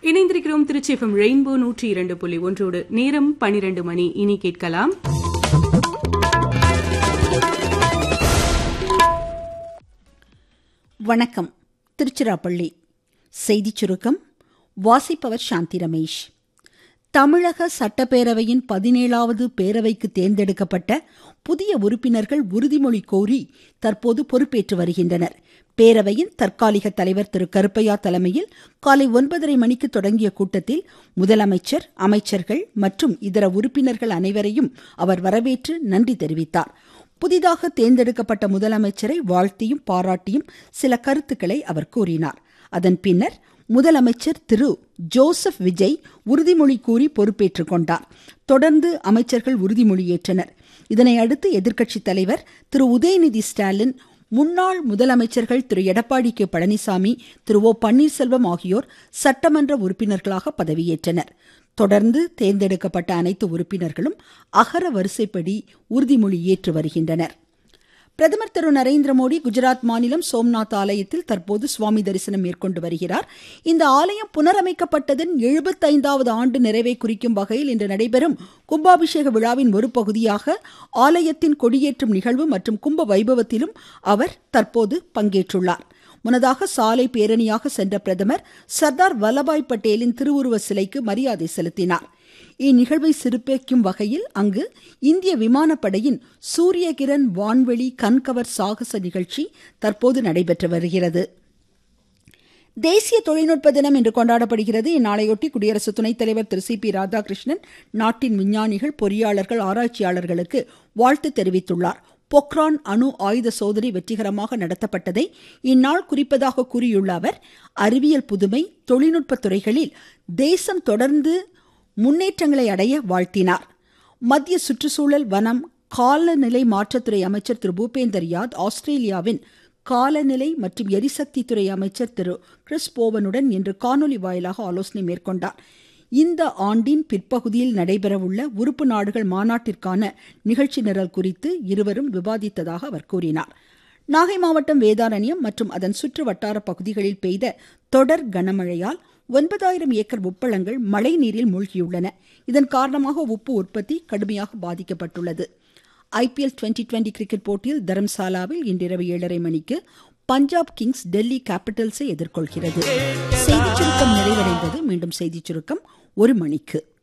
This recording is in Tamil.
இணைந்திருக்கிறோம் திருச்சி எஃப்எம் ரெயின்போ நூற்றி இரண்டு புள்ளி ஒன்றோடு நேரம் பனிரெண்டு மணி இனி கேட்கலாம் வணக்கம் திருச்சிராப்பள்ளி செய்திச் சுருக்கம் வாசிப்பவர் சாந்தி ரமேஷ் தமிழக சட்டப்பேரவையின் பதினேழாவது பேரவைக்கு தேர்ந்தெடுக்கப்பட்ட புதிய உறுப்பினர்கள் உறுதிமொழி கோரி தற்போது பொறுப்பேற்று வருகின்றனர் பேரவையின் தற்காலிக தலைவர் திரு கருப்பையா தலைமையில் காலை ஒன்பதரை மணிக்கு தொடங்கிய கூட்டத்தில் முதலமைச்சர் அமைச்சர்கள் மற்றும் இதர உறுப்பினர்கள் அனைவரையும் அவர் வரவேற்று நன்றி தெரிவித்தார் புதிதாக தேர்ந்தெடுக்கப்பட்ட முதலமைச்சரை வாழ்த்தியும் பாராட்டியும் சில கருத்துக்களை அவர் கூறினார் அதன் பின்னர் முதலமைச்சர் திரு ஜோசப் விஜய் உறுதிமொழி கூறி பொறுப்பேற்றுக் கொண்டார் தொடர்ந்து அமைச்சர்கள் உறுதிமொழி ஏற்றனர் இதனை அடுத்து எதிர்க்கட்சித் தலைவர் திரு உதயநிதி ஸ்டாலின் முன்னாள் முதலமைச்சர்கள் திரு எடப்பாடி கே பழனிசாமி திரு ஓ பன்னீர்செல்வம் ஆகியோர் சட்டமன்ற உறுப்பினர்களாக பதவியேற்றனர் தொடர்ந்து தேர்ந்தெடுக்கப்பட்ட அனைத்து உறுப்பினர்களும் அகர வரிசைப்படி உறுதிமொழி ஏற்று வருகின்றனர் பிரதமர் திரு நரேந்திர மோடி குஜராத் மாநிலம் சோம்நாத் ஆலயத்தில் தற்போது சுவாமி தரிசனம் மேற்கொண்டு வருகிறார் இந்த ஆலயம் புனரமைக்கப்பட்டதன் எழுபத்தைந்தாவது ஆண்டு நிறைவை குறிக்கும் வகையில் இன்று நடைபெறும் கும்பாபிஷேக விழாவின் ஒரு பகுதியாக ஆலயத்தின் கொடியேற்றும் நிகழ்வு மற்றும் கும்ப வைபவத்திலும் அவர் தற்போது பங்கேற்றுள்ளார் முன்னதாக சாலை பேரணியாக சென்ற பிரதமர் சர்தார் வல்லபாய் பட்டேலின் திருவுருவ சிலைக்கு மரியாதை செலுத்தினார் இந்நிகழ்வை சிறப்பிக்கும் வகையில் அங்கு இந்திய விமானப்படையின் சூரியகிரண் வான்வெளி கண்கவர் சாகச நிகழ்ச்சி தற்போது நடைபெற்று வருகிறது தேசிய தொழில்நுட்ப தினம் இன்று கொண்டாடப்படுகிறது இந்நாளையொட்டி குடியரசு துணைத் தலைவர் திரு சி பி ராதாகிருஷ்ணன் நாட்டின் விஞ்ஞானிகள் பொறியாளர்கள் ஆராய்ச்சியாளர்களுக்கு வாழ்த்து தெரிவித்துள்ளார் பொக்ரான் அணு ஆயுத சோதனை வெற்றிகரமாக நடத்தப்பட்டதை இந்நாள் குறிப்பதாக கூறியுள்ள அவர் அறிவியல் புதுமை தொழில்நுட்ப துறைகளில் தேசம் தொடர்ந்து முன்னேற்றங்களை அடைய வாழ்த்தினார் மத்திய சுற்றுச்சூழல் வனம் காலநிலை மாற்றத்துறை அமைச்சர் திரு பூபேந்தர் யாத் ஆஸ்திரேலியாவின் காலநிலை மற்றும் எரிசக்தி துறை அமைச்சர் திரு கிறிஸ் போவனுடன் இன்று காணொலி வாயிலாக ஆலோசனை மேற்கொண்டார் இந்த ஆண்டின் பிற்பகுதியில் நடைபெறவுள்ள உறுப்பு நாடுகள் மாநாட்டிற்கான நிகழ்ச்சி நிரல் குறித்து இருவரும் விவாதித்ததாக அவர் கூறினார் நாகை மாவட்டம் வேதாரண்யம் மற்றும் அதன் சுற்று வட்டார பகுதிகளில் பெய்த தொடர் கனமழையால் ஒன்பதாயிரம் ஏக்கர் உப்பளங்கள் மழை நீரில் மூழ்கியுள்ளன இதன் காரணமாக உப்பு உற்பத்தி கடுமையாக பாதிக்கப்பட்டுள்ளது ஐபிஎல் டுவெண்டி டுவெண்டி கிரிக்கெட் போட்டியில் தரம்சாலாவில் இன்றிரவு ஏழரை மணிக்கு பஞ்சாப் கிங்ஸ் டெல்லி கேபிட்டல்ஸை எதிர்கொள்கிறது செய்திச் சுருக்கம் நிறைவடைந்தது மீண்டும் செய்திச் சுருக்கம் ஒரு மணிக்கு